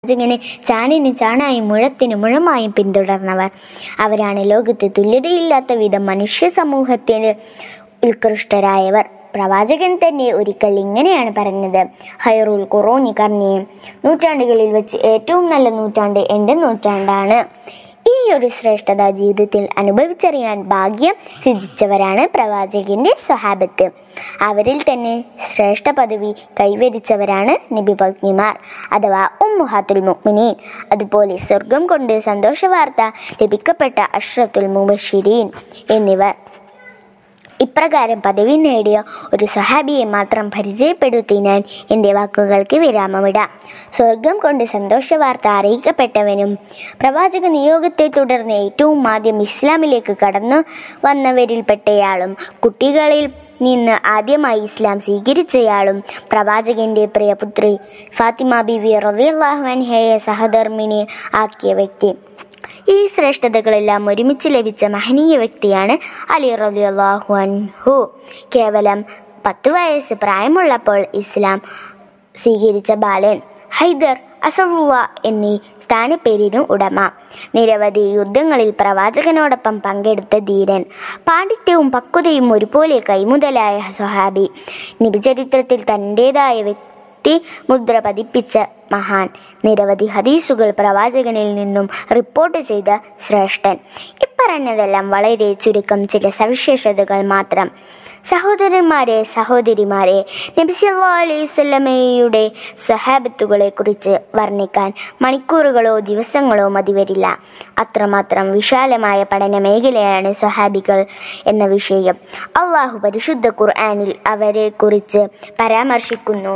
പ്രവാചകനെ ചാണിന് ചാണായും മുഴത്തിന് മുഴമായും പിന്തുടർന്നവർ അവരാണ് ലോകത്ത് തുല്യതയില്ലാത്ത വിധം മനുഷ്യ സമൂഹത്തിൽ ഉത്കൃഷ്ടരായവർ പ്രവാചകൻ തന്നെ ഒരിക്കൽ ഇങ്ങനെയാണ് പറഞ്ഞത് ഹൈറുൽ ഖുറോനി കർണിയെ നൂറ്റാണ്ടുകളിൽ വെച്ച് ഏറ്റവും നല്ല നൂറ്റാണ്ട് എൻ്റെ നൂറ്റാണ്ടാണ് ഈ ഒരു ശ്രേഷ്ഠത ജീവിതത്തിൽ അനുഭവിച്ചറിയാൻ ഭാഗ്യം സിദ്ധിച്ചവരാണ് പ്രവാചകന്റെ സ്വഹാബത്ത് അവരിൽ തന്നെ ശ്രേഷ്ഠ പദവി കൈവരിച്ചവരാണ് നബിപത്നിമാർ അഥവാ ഉമ്മുഹാത്തുൽ മുഅ്മിനീൻ അതുപോലെ സ്വർഗം കൊണ്ട് സന്തോഷവാർത്ത ലഭിക്കപ്പെട്ട അഷ്റത്തുൽ മുബഷിരീൻ എന്നിവർ ഇപ്രകാരം പദവി നേടിയ ഒരു സഹാബിയെ മാത്രം പരിചയപ്പെടുത്തി ഞാൻ എൻ്റെ വാക്കുകൾക്ക് വിരാമമിടാം സ്വർഗം കൊണ്ട് സന്തോഷവാർത്ത അറിയിക്കപ്പെട്ടവനും പ്രവാചക നിയോഗത്തെ തുടർന്ന് ഏറ്റവും ആദ്യം ഇസ്ലാമിലേക്ക് കടന്നു വന്നവരിൽപ്പെട്ടയാളും കുട്ടികളിൽ നിന്ന് ആദ്യമായി ഇസ്ലാം സ്വീകരിച്ചയാളും പ്രവാചകന്റെ പ്രിയപുത്രി ഫാത്തിമ ബിവി റളിയല്ലാഹു അൻഹയെ സഹധർമ്മിണി ആക്കിയ വ്യക്തി ഈ ശ്രേഷ്ഠതകളെല്ലാം ഒരുമിച്ച് ലഭിച്ച മഹനീയ വ്യക്തിയാണ് അലി റളിയല്ലാഹു അൻഹു കേവലം പത്തു വയസ്സ് പ്രായമുള്ളപ്പോൾ ഇസ്ലാം സ്വീകരിച്ച ബാലൻ ഹൈദർ അസറുള്ള എന്നീ സ്ഥാനപ്പേരിനു ഉടമ നിരവധി യുദ്ധങ്ങളിൽ പ്രവാചകനോടൊപ്പം പങ്കെടുത്ത ധീരൻ പാണ്ഡിത്യവും പക്വതയും ഒരുപോലെ കൈമുതലായ സ്വഹാബി നിബിചരിത്രത്തിൽ തൻ്റെതായ വ്യക്തി മുദ്ര പതിപ്പിച്ച മഹാൻ നിരവധി ഹദീസുകൾ പ്രവാചകനിൽ നിന്നും റിപ്പോർട്ട് ചെയ്ത ശ്രേഷ്ഠൻ ഇപ്പറഞ്ഞതെല്ലാം വളരെ ചുരുക്കം ചില സവിശേഷതകൾ മാത്രം സഹോദരന്മാരെ സഹോദരിമാരെ നബിസല്ലാ അലൈഹി സ്വല്ലമയുടെ സഹാബത്തുകളെ കുറിച്ച് വർണ്ണിക്കാൻ മണിക്കൂറുകളോ ദിവസങ്ങളോ മതിവരില്ല അത്രമാത്രം വിശാലമായ പഠന മേഖലയാണ് സ്വഹാബികൾ എന്ന വിഷയം അള്ളാഹു പരിശുദ്ധ ഖുർആാനിൽ അവരെ കുറിച്ച് പരാമർശിക്കുന്നു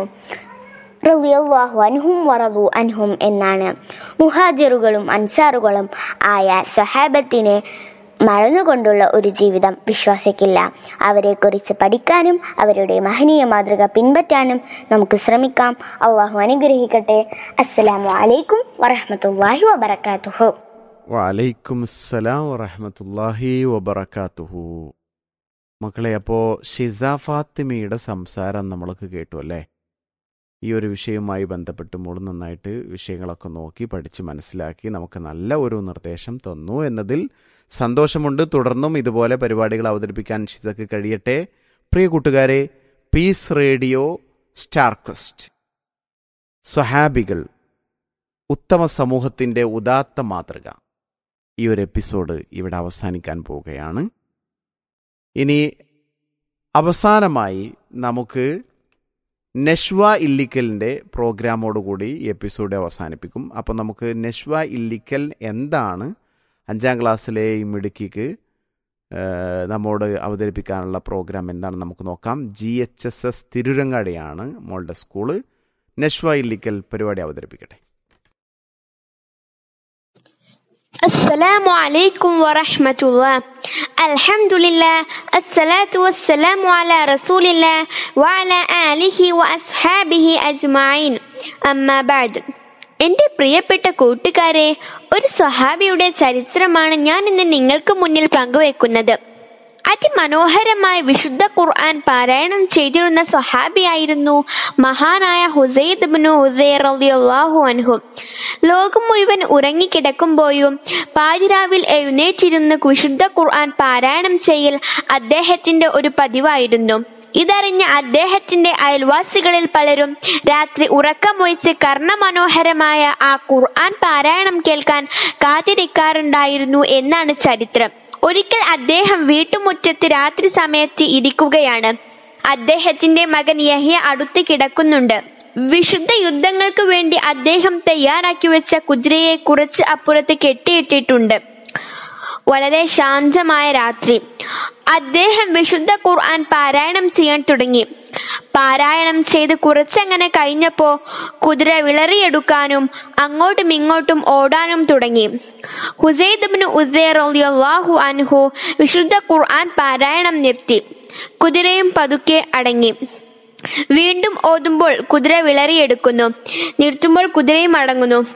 റളിയല്ലാഹു അൻഹും വറദു അൻഹും എന്നാണ് മുഹാജിറുകളും അൻസാറുകളും ആയ സഹാബത്തിനെ മറന്നുകൊണ്ടുള്ള ഒരു ജീവിതം വിശ്വസിക്കില്ല അവരെക്കുറിച്ച് പഠിക്കാനും അവരുടെ മഹനീയ മാതൃക പിൻപറ്റാനും നമുക്ക് ശ്രമിക്കാം അള്ളാഹു അനുഗ്രഹിക്കട്ടെ അസ്സലാമു അലൈക്കും വറഹമത്തല്ലാഹി വബർക്കാത്തുഹു വലൈക്കും അസ്സലാം വറഹമത്തല്ലാഹി വബറക്കാത്തുഹു മക്കളെ അപ്പോൾ ഷിസ ഫാത്തിമയുടെ സംസാരം നമ്മൾക്ക് കേട്ടു അല്ലേ ഈ ഒരു വിഷയവുമായി ബന്ധപ്പെട്ട് മോൾ നന്നായിട്ട് വിഷയങ്ങളൊക്കെ നോക്കി പഠിച്ച് മനസ്സിലാക്കി നമുക്ക് നല്ല ഒരു നിർദ്ദേശം തന്നു എന്നതിൽ സന്തോഷമുണ്ട് തുടർന്നും ഇതുപോലെ പരിപാടികൾ അവതരിപ്പിക്കാൻ ഷിസക്ക് കഴിയട്ടെ പ്രിയ കൂട്ടുകാരെ പീസ് റേഡിയോ സ്റ്റാർക്വസ്റ്റ് സ്വഹാബികൾ ഉത്തമ സമൂഹത്തിൻ്റെ ഉദാത്ത മാതൃക ഈ ഒരു എപ്പിസോഡ് ഇവിടെ അവസാനിക്കാൻ പോവുകയാണ് ഇനി അവസാനമായി നമുക്ക് നെഷ്വ ഇല്ലിക്കലിൻ്റെ പ്രോഗ്രാമോടുകൂടി ഈ എപ്പിസോഡ് അവസാനിപ്പിക്കും അപ്പോൾ നമുക്ക് നെഷ്വ ഇല്ലിക്കൽ എന്താണ് അഞ്ചാം ക്ലാസ്സിലെ ഈ മിടുക്കിക്ക് നമ്മോട് അവതരിപ്പിക്കാനുള്ള പ്രോഗ്രാം എന്താണ് നമുക്ക് നോക്കാം ജി എച്ച് എസ് എസ് തിരുരങ്ങാടിയാണ് മോളുടെ സ്കൂള് നെഷ്വ ഇല്ലിക്കൽ പരിപാടി അവതരിപ്പിക്കട്ടെ السلام عليكم ورحمة الله الحمد لله الصلاة والسلام على رسول الله وعلى آله وأصحابه أجمعين أما بعد എന്റെ പ്രിയപ്പെട്ട കൂട്ടുകാരെ ഒരു സ്വഹാബിയുടെ ചരിത്രമാണ് ഞാൻ ഇന്ന് നിങ്ങൾക്ക് മുന്നിൽ പങ്കുവെക്കുന്നത് അതിമനോഹരമായ വിശുദ്ധ ഖുർആൻ പാരായണം ചെയ്തിരുന്ന സ്വഹാബിയായിരുന്നു മഹാനായ ഹുസൈദ് ബിനു ഹുസൈർ റളിയല്ലാഹു അൻഹു ലോകം മുഴുവൻ ഉറങ്ങിക്കിടക്കുമ്പോഴും പാതിരാവിൽ എഴുന്നേറ്റിരുന്ന് വിശുദ്ധ ഖുർആൻ പാരായണം ചെയ്യൽ അദ്ദേഹത്തിന്റെ ഒരു പതിവായിരുന്നു ഇതറിഞ്ഞ അദ്ദേഹത്തിന്റെ അയൽവാസികളിൽ പലരും രാത്രി ഉറക്കമൊഴിച്ച് കർണമനോഹരമായ ആ ഖുർആൻ പാരായണം കേൾക്കാൻ കാത്തിരിക്കാറുണ്ടായിരുന്നു എന്നാണ് ചരിത്രം ഒരിക്കൽ അദ്ദേഹം വീട്ടുമുറ്റത്ത് രാത്രി സമയത്ത് ഇരിക്കുകയാണ് അദ്ദേഹത്തിന്റെ മകൻ യഹ്യ അടുത്ത് കിടക്കുന്നുണ്ട് വിശുദ്ധ യുദ്ധങ്ങൾക്ക് വേണ്ടി അദ്ദേഹം തയ്യാറാക്കി വെച്ച കുതിരയെ കുറച്ച് അപ്പുറത്ത് കെട്ടിയിട്ടിട്ടുണ്ട് വളരെ ശാന്തമായ രാത്രി അദ്ദേഹം വിശുദ്ധ ഖുർആൻ പാരായണം ചെയ്യാൻ തുടങ്ങി പാരായണം ചെയ്ത് കുറച്ചങ്ങനെ കഴിഞ്ഞപ്പോ കുതിര വിളറിയെടുക്കാനും അങ്ങോട്ടും ഇങ്ങോട്ടും ഓടാനും തുടങ്ങി ഹുസൈദ്ബിന് ഉസൈറു അൻഹു വിശുദ്ധ ഖുർആൻ പാരായണം നിർത്തി കുതിരയും പതുക്കെ അടങ്ങി വീണ്ടും ഓതുമ്പോൾ കുതിര വിളറിയെടുക്കുന്നു നിർത്തുമ്പോൾ കുതിരയും അടങ്ങുന്നു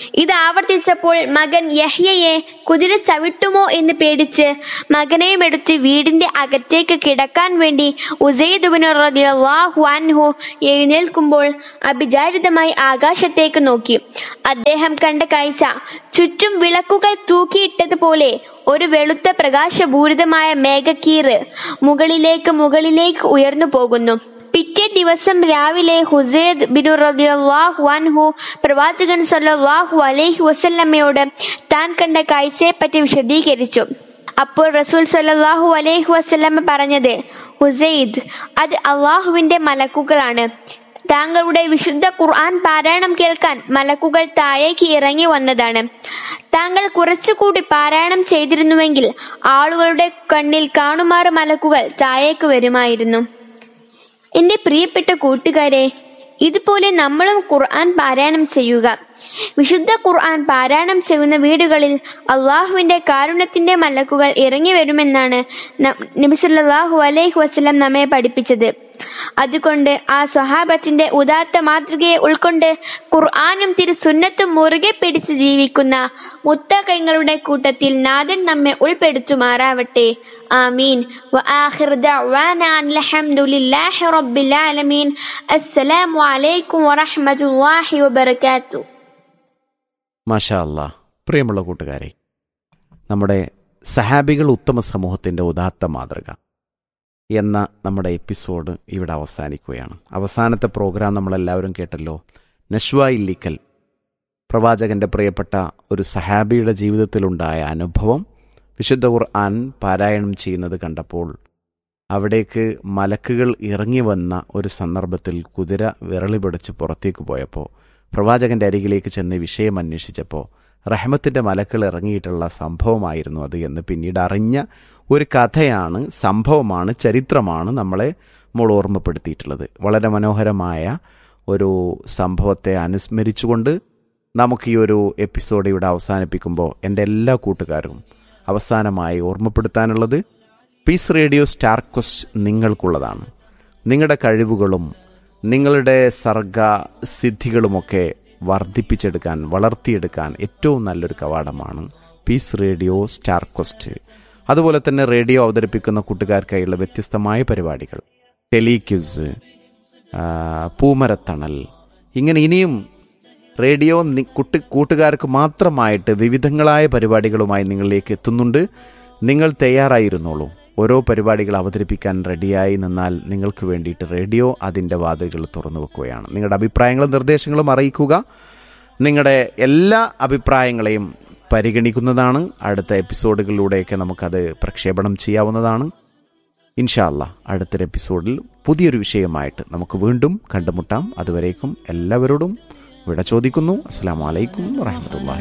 ഇത് ആവർത്തിച്ചപ്പോൾ മകൻ യഹ്യയെ കുതിര ചവിട്ടുമോ എന്ന് പേടിച്ച് മകനെയും എടുത്ത് വീടിന്റെ അകത്തേക്ക് കിടക്കാൻ വേണ്ടി ഉസൈദുബിനുറദിയാഹു അൻഹു എഴുന്നേൽക്കുമ്പോൾ അഭിചാരിതമായി ആകാശത്തേക്ക് നോക്കി അദ്ദേഹം കണ്ട കാഴ്ച ചുറ്റും വിളക്കുകൾ തൂക്കിയിട്ടതുപോലെ ഒരു വെളുത്ത പ്രകാശപൂരിതമായ മേഘക്കീറ് മുകളിലേക്ക് മുകളിലേക്ക് ഉയർന്നു പോകുന്നു പിറ്റേ ദിവസം രാവിലെ ഹുസൈദ് ബിനു റളിയല്ലാഹു അൻഹു പ്രവാചകൻ സല്ലല്ലാഹു അലൈഹി വസല്ലമയോട് താൻ കണ്ട കാഴ്ചയെപ്പറ്റി വിശദീകരിച്ചു അപ്പോൾ റസൂൽ സല്ലല്ലാഹു അലൈഹി വസല്ലമ പറഞ്ഞത് ഹുസൈദ് അത് അള്ളാഹുവിന്റെ മലക്കുകളാണ് താങ്കളുടെ വിശുദ്ധ ഖുർആൻ പാരായണം കേൾക്കാൻ മലക്കുകൾ താഴേക്ക് ഇറങ്ങി വന്നതാണ് താങ്കൾ കുറച്ചുകൂടി പാരായണം ചെയ്തിരുന്നുവെങ്കിൽ ആളുകളുടെ കണ്ണിൽ കാണുമാറ് മലക്കുകൾ താഴേക്ക് വരുമായിരുന്നു എന്റെ പ്രിയപ്പെട്ട കൂട്ടുകാരെ ഇതുപോലെ നമ്മളും ഖുർആൻ പാരായണം ചെയ്യുക വിശുദ്ധ ഖുർആൻ പാരായണം ചെയ്യുന്ന വീടുകളിൽ അള്ളാഹുവിന്റെ കാരുണ്യത്തിന്റെ മലക്കുകൾ ഇറങ്ങി വരുമെന്നാണ് നബിസുല്ലാഹു അലൈഹി വസ്ലം നമ്മെ പഠിപ്പിച്ചത് അതുകൊണ്ട് ആ സ്വഹാബത്തിന്റെ ഉദാത്ത മാതൃകയെ ഉൾക്കൊണ്ട് ഖുർആാനും തിരു സുന്നത്തും മുറുകെ പിടിച്ച് ജീവിക്കുന്ന മുത്തകൈങ്ങളുടെ കൂട്ടത്തിൽ നാഥൻ നമ്മെ ഉൾപ്പെടുത്തുമാറാവട്ടെ آمين وآخر دعوانا أن الحمد لله رب العالمين السلام عليكم ورحمة الله وبركاته മാഷാ അല്ലാ പ്രിയമുള്ള കൂട്ടുകാരെ നമ്മുടെ സഹാബികൾ ഉത്തമ സമൂഹത്തിൻ്റെ ഉദാത്ത മാതൃക എന്ന നമ്മുടെ എപ്പിസോഡ് ഇവിടെ അവസാനിക്കുകയാണ് അവസാനത്തെ പ്രോഗ്രാം നമ്മളെല്ലാവരും കേട്ടല്ലോ നഷ്വ ഇല്ലിക്കൽ പ്രവാചകന്റെ പ്രിയപ്പെട്ട ഒരു സഹാബിയുടെ ജീവിതത്തിലുണ്ടായ അനുഭവം വിശുദ്ധ ഖുർആൻ പാരായണം ചെയ്യുന്നത് കണ്ടപ്പോൾ അവിടേക്ക് മലക്കുകൾ ഇറങ്ങി വന്ന ഒരു സന്ദർഭത്തിൽ കുതിര വിരളി പിടിച്ച് പുറത്തേക്ക് പോയപ്പോൾ പ്രവാചകന്റെ അരികിലേക്ക് ചെന്ന് വിഷയം അന്വേഷിച്ചപ്പോൾ റഹ്മത്തിന്റെ മലക്കൾ ഇറങ്ങിയിട്ടുള്ള സംഭവമായിരുന്നു അത് എന്ന് പിന്നീട് അറിഞ്ഞ ഒരു കഥയാണ് സംഭവമാണ് ചരിത്രമാണ് നമ്മളെ നമ്മൾ ഓർമ്മപ്പെടുത്തിയിട്ടുള്ളത് വളരെ മനോഹരമായ ഒരു സംഭവത്തെ അനുസ്മരിച്ചുകൊണ്ട് നമുക്ക് ഈ ഒരു എപ്പിസോഡ് ഇവിടെ അവസാനിപ്പിക്കുമ്പോൾ എൻ്റെ എല്ലാ കൂട്ടുകാരും അവസാനമായി ഓർമ്മപ്പെടുത്താനുള്ളത് പീസ് റേഡിയോ സ്റ്റാർ ക്വസ്റ്റ് നിങ്ങൾക്കുള്ളതാണ് നിങ്ങളുടെ കഴിവുകളും നിങ്ങളുടെ സർഗ സിദ്ധികളുമൊക്കെ വർദ്ധിപ്പിച്ചെടുക്കാൻ വളർത്തിയെടുക്കാൻ ഏറ്റവും നല്ലൊരു കവാടമാണ് പീസ് റേഡിയോ സ്റ്റാർ ക്വസ്റ്റ് അതുപോലെ തന്നെ റേഡിയോ അവതരിപ്പിക്കുന്ന കൂട്ടുകാർക്കായുള്ള വ്യത്യസ്തമായ പരിപാടികൾ ടെലിക്യൂസ് പൂമരത്തണൽ ഇങ്ങനെ ഇനിയും റേഡിയോ നി- കുട്ടി കൂട്ടുകാർക്ക് മാത്രമായിട്ട് വിവിധങ്ങളായ പരിപാടികളുമായി നിങ്ങളിലേക്ക് എത്തുന്നുണ്ട് നിങ്ങൾ തയ്യാറായിരുന്നോളൂ ഓരോ പരിപാടികൾ അവതരിപ്പിക്കാൻ റെഡിയായി നിന്നാൽ നിങ്ങൾക്ക് വേണ്ടിയിട്ട് റേഡിയോ അതിൻ്റെ വാതിലുകൾ തുറന്നു വെക്കുകയാണ് നിങ്ങളുടെ അഭിപ്രായങ്ങളും നിർദ്ദേശങ്ങളും അറിയിക്കുക നിങ്ങളുടെ എല്ലാ അഭിപ്രായങ്ങളെയും പരിഗണിക്കുന്നതാണ് അടുത്ത എപ്പിസോഡുകളിലൂടെയൊക്കെ നമുക്കത് പ്രക്ഷേപണം ചെയ്യാവുന്നതാണ് ഇൻഷാല്ല അടുത്തൊരു എപ്പിസോഡിൽ പുതിയൊരു വിഷയമായിട്ട് നമുക്ക് വീണ്ടും കണ്ടുമുട്ടാം അതുവരേക്കും എല്ലാവരോടും വിട ചോദിക്കുന്നു അസ്സാം വലൈക്കും വാഹമത്തല്ലാ